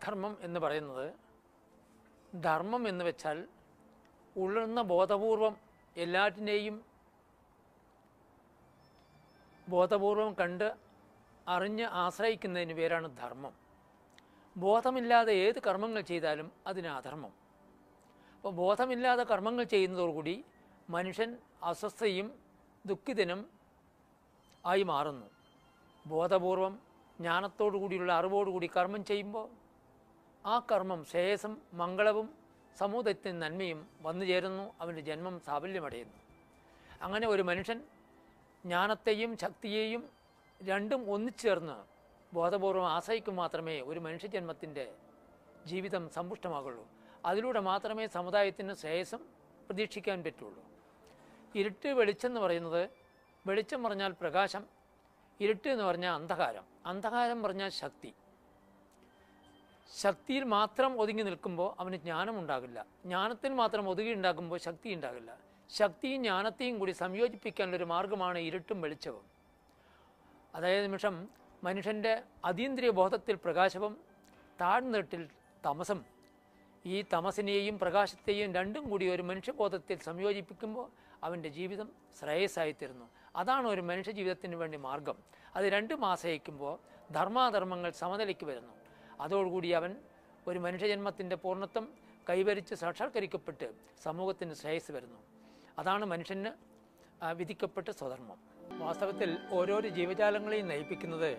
അധർമ്മം എന്ന് പറയുന്നത് ധർമ്മം എന്ന് വെച്ചാൽ ഉണർന്ന ബോധപൂർവം എല്ലാറ്റിനെയും ബോധപൂർവം കണ്ട് അറിഞ്ഞ് ആശ്രയിക്കുന്നതിന് പേരാണ് ധർമ്മം ബോധമില്ലാതെ ഏത് കർമ്മങ്ങൾ ചെയ്താലും അതിന് അധർമ്മം അപ്പോൾ ബോധമില്ലാതെ കർമ്മങ്ങൾ ചെയ്യുന്നതോടുകൂടി മനുഷ്യൻ അസ്വസ്ഥയും ദുഃഖിതനും ആയി മാറുന്നു ബോധപൂർവം ജ്ഞാനത്തോടു കൂടിയുള്ള അറിവോടുകൂടി കർമ്മം ചെയ്യുമ്പോൾ ആ കർമ്മം ശ്രേയസും മംഗളവും സമൂഹത്തിന് നന്മയും വന്നു ചേരുന്നു അവൻ്റെ ജന്മം സാഫല്യമടയുന്നു അങ്ങനെ ഒരു മനുഷ്യൻ ജ്ഞാനത്തെയും ശക്തിയെയും രണ്ടും ഒന്നിച്ചേർന്ന് ബോധപൂർവം ആശ്രയിക്കും മാത്രമേ ഒരു മനുഷ്യജന്മത്തിൻ്റെ ജീവിതം സമ്പുഷ്ടമാകുള്ളൂ അതിലൂടെ മാത്രമേ സമുദായത്തിന് ശ്രേയസം പ്രതീക്ഷിക്കാൻ പറ്റുള്ളൂ ഇരുട്ട് വെളിച്ചം എന്ന് പറയുന്നത് വെളിച്ചം പറഞ്ഞാൽ പ്രകാശം ഇരുട്ട് എന്ന് പറഞ്ഞാൽ അന്ധകാരം അന്ധകാരം പറഞ്ഞാൽ ശക്തി ശക്തിയിൽ മാത്രം ഒതുങ്ങി നിൽക്കുമ്പോൾ അവന് ജ്ഞാനം ഉണ്ടാകില്ല ജ്ഞാനത്തിൽ മാത്രം ഒതുങ്ങി ഉണ്ടാകുമ്പോൾ ശക്തി ഉണ്ടാകില്ല ശക്തിയും ജ്ഞാനത്തെയും കൂടി സംയോജിപ്പിക്കാനുള്ളൊരു മാർഗമാണ് ഇരുട്ടും വെളിച്ചവും അതായത് നിമിഷം മനുഷ്യൻ്റെ അതീന്ദ്രിയ ബോധത്തിൽ പ്രകാശവും താഴ്ന്നിട്ടിൽ തമസം ഈ തമസിനെയും പ്രകാശത്തെയും രണ്ടും കൂടി ഒരു മനുഷ്യബോധത്തിൽ സംയോജിപ്പിക്കുമ്പോൾ അവൻ്റെ ജീവിതം ശ്രേയസ്സായിത്തീരുന്നു അതാണ് ഒരു മനുഷ്യ ജീവിതത്തിന് വേണ്ടി മാർഗം അത് രണ്ടും ആശ്രയിക്കുമ്പോൾ ധർമാധർമ്മങ്ങൾ സമനിലയ്ക്ക് വരുന്നു അതോടുകൂടി അവൻ ഒരു മനുഷ്യജന്മത്തിൻ്റെ പൂർണ്ണത്വം കൈവരിച്ച് സാക്ഷാത്കരിക്കപ്പെട്ട് സമൂഹത്തിന് ശ്രേയസ് വരുന്നു അതാണ് മനുഷ്യന് ആ, വിധിക്കപ്പെട്ട സ്വധർമ്മം വാസ്തവത്തിൽ ഓരോരോ ജീവജാലങ്ങളെയും നയിപ്പിക്കുന്നത്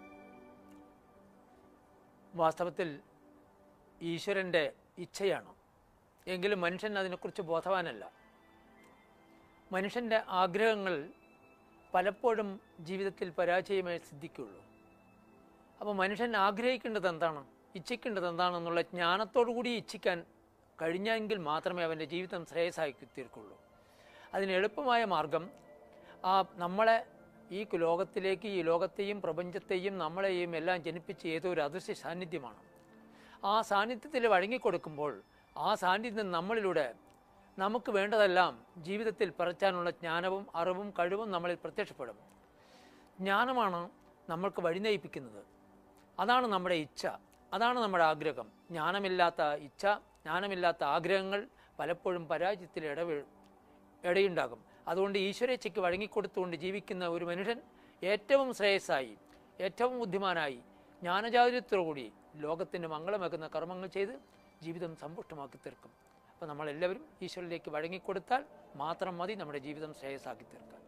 വാസ്തവത്തിൽ ഈശ്വരൻ്റെ ഇച്ഛയാണ് എങ്കിലും മനുഷ്യൻ അതിനെക്കുറിച്ച് ബോധവാനല്ല മനുഷ്യൻ്റെ ആഗ്രഹങ്ങൾ പലപ്പോഴും ജീവിതത്തിൽ പരാജയമേ സിദ്ധിക്കുള്ളൂ അപ്പോൾ മനുഷ്യൻ ആഗ്രഹിക്കേണ്ടത് എന്താണ് ഇച്ഛിക്കേണ്ടത് എന്താണെന്നുള്ള ജ്ഞാനത്തോടു കൂടി ഇച്ഛിക്കാൻ കഴിഞ്ഞെങ്കിൽ മാത്രമേ അവൻ്റെ ജീവിതം ശ്രേയസ്സാക്കി തീർക്കുള്ളൂ അതിന് എളുപ്പമായ മാർഗം ആ നമ്മളെ ഈ ലോകത്തിലേക്ക് ഈ ലോകത്തെയും പ്രപഞ്ചത്തെയും നമ്മളെയും എല്ലാം ജനിപ്പിച്ച് ഏതോ ഒരു അദൃശ്യ സാന്നിധ്യമാണ് ആ സാന്നിധ്യത്തിൽ വഴങ്ങിക്കൊടുക്കുമ്പോൾ ആ സാന്നിധ്യം നമ്മളിലൂടെ നമുക്ക് വേണ്ടതെല്ലാം ജീവിതത്തിൽ പറച്ചാനുള്ള ജ്ഞാനവും അറിവും കഴിവും നമ്മളിൽ പ്രത്യക്ഷപ്പെടും ജ്ഞാനമാണ് നമ്മൾക്ക് വഴി നയിപ്പിക്കുന്നത് അതാണ് നമ്മുടെ ഇച്ഛ അതാണ് നമ്മുടെ ആഗ്രഹം ജ്ഞാനമില്ലാത്ത ഇച്ഛ ജ്ഞാനമില്ലാത്ത ആഗ്രഹങ്ങൾ പലപ്പോഴും പരാജയത്തിൽ ഇടവീ ഇടയുണ്ടാകും അതുകൊണ്ട് ഈശ്വരേച്ഛയ്ക്ക് വഴങ്ങിക്കൊടുത്തുകൊണ്ട് ജീവിക്കുന്ന ഒരു മനുഷ്യൻ ഏറ്റവും ശ്രേയസ്സായി ഏറ്റവും ബുദ്ധിമാനായി ജ്ഞാനചാതുര്യത്തോടുകൂടി ലോകത്തിന് മംഗളമാക്കുന്ന കർമ്മങ്ങൾ ചെയ്ത് ജീവിതം സമ്പുഷ്ടമാക്കി തീർക്കും അപ്പോൾ നമ്മളെല്ലാവരും ഈശ്വരനിലേക്ക് വഴങ്ങിക്കൊടുത്താൽ മാത്രം മതി നമ്മുടെ ജീവിതം ശ്രേയസ്സാക്കി തീർക്കാൻ